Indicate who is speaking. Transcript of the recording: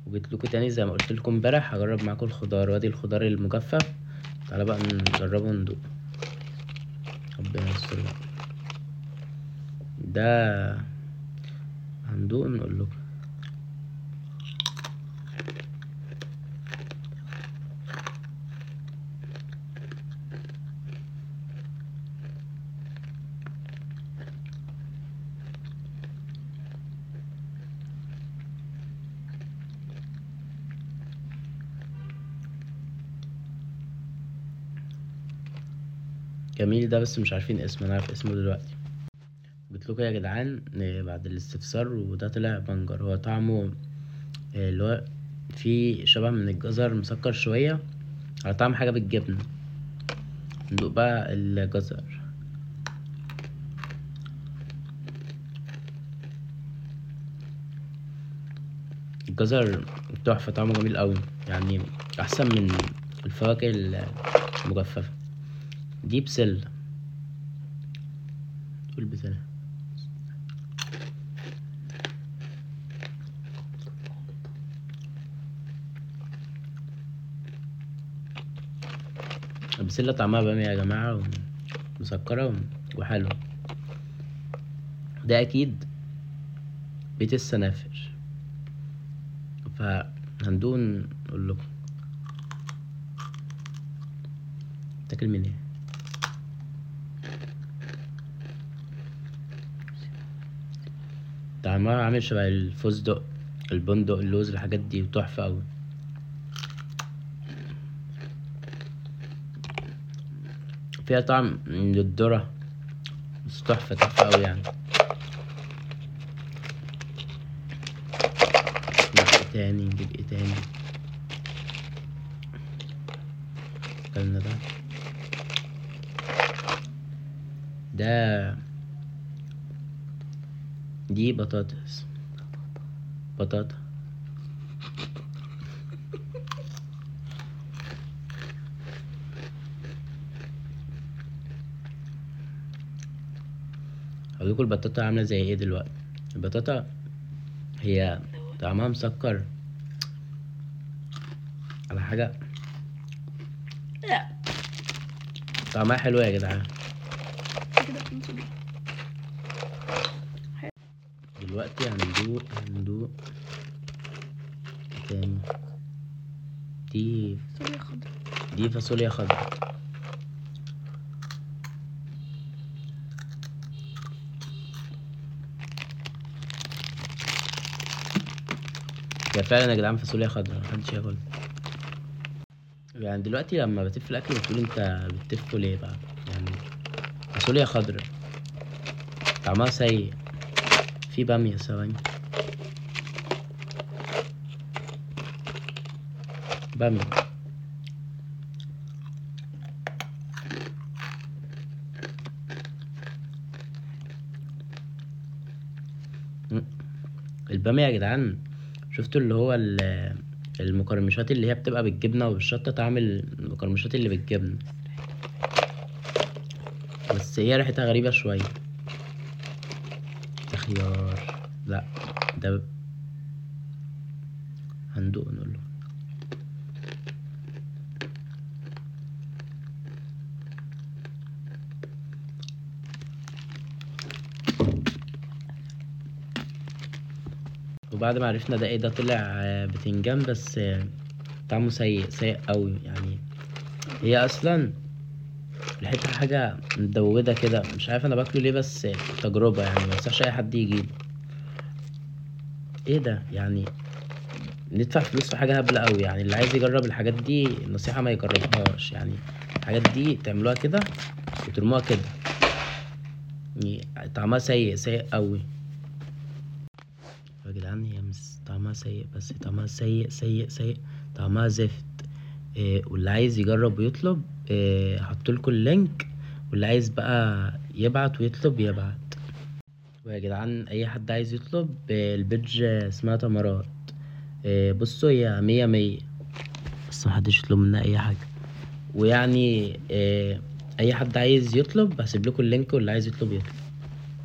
Speaker 1: وجيت لكم تاني زي ما قلت لكم امبارح هجرب معاكم الخضار وادي الخضار المجفف تعالى بقى نجربه وندوق ربنا يستر بقى ده هندوق نقول لكم جميل ده بس مش عارفين اسمه انا عارف اسمه دلوقتي قلت لكم يا جدعان آه، بعد الاستفسار وده طلع بنجر هو طعمه آه، اللي هو فيه شبه من الجزر مسكر شوية على طعم حاجة بالجبنة ندوق بقى الجزر الجزر تحفة طعمه جميل قوي يعني أحسن من الفواكه المجففة دي بسلة قول بسلة البسلة طعمها بامية يا جماعة مسكرة وحلوة ده أكيد بيت السنافر فهندوق نقول لكم تاكل من ايه طعمها عامل شبه الفستق البندق اللوز الحاجات دي تحفة أوي فيها طعم للذرة بس تحفة تحفة أوي يعني نجيب ايه تاني نجيب ايه تاني اكلنا ده ده دي بطاطس بطاطا هقولكوا البطاطا عاملة زي ايه دلوقتي البطاطا هي طعمها مسكر على حاجة طعمها حلو يا جدعان دلوقتي هندوق هندوق تاني دي
Speaker 2: فاصوليا خضرا
Speaker 1: دي فاصوليا خضرا هي فعلا يا جدعان فاصوليا خضرا محدش ياكل يعني دلوقتي لما بتف الاكل بتقول انت بتفه ليه بقى يعني فاصوليا خضرا طعمها سيء في بامية ثواني بامية مم. البامية يا جدعان شفتوا اللي هو ال- المقرمشات اللي هي بتبقى بالجبنة وبالشطة طعم المقرمشات اللي بالجبنة بس هي ريحتها غريبة شوية ده خيار لا ده هندوق نقول له وبعد ما عرفنا ده ايه ده طلع آه، بتنجان بس آه، طعمه سيء سيء قوي يعني هي اصلا ريحتها حاجة مدودة كده مش عارف انا باكله ليه بس آه، تجربة يعني ما ينصحش اي حد يجيب ايه ده يعني ندفع فلوس في حاجة هبلة قوي يعني اللي عايز يجرب الحاجات دي نصيحة ما يجربهاش يعني الحاجات دي تعملوها كده وترموها كده يعني طعمها سيء سيء قوي يا جدعان هي مش طعمها سيء بس طعمها سيء سيء سيء طعمها زفت إيه واللي عايز يجرب ويطلب إيه هحطلكوا اللينك واللي عايز بقى يبعت ويطلب يبعت ويا جدعان اي حد عايز يطلب إيه البيدج اسمها تمرات إيه بصوا هي مية مية بس محدش يطلب منها اي حاجة ويعني إيه اي حد عايز يطلب هسيب لكم اللينك واللي عايز يطلب يطلب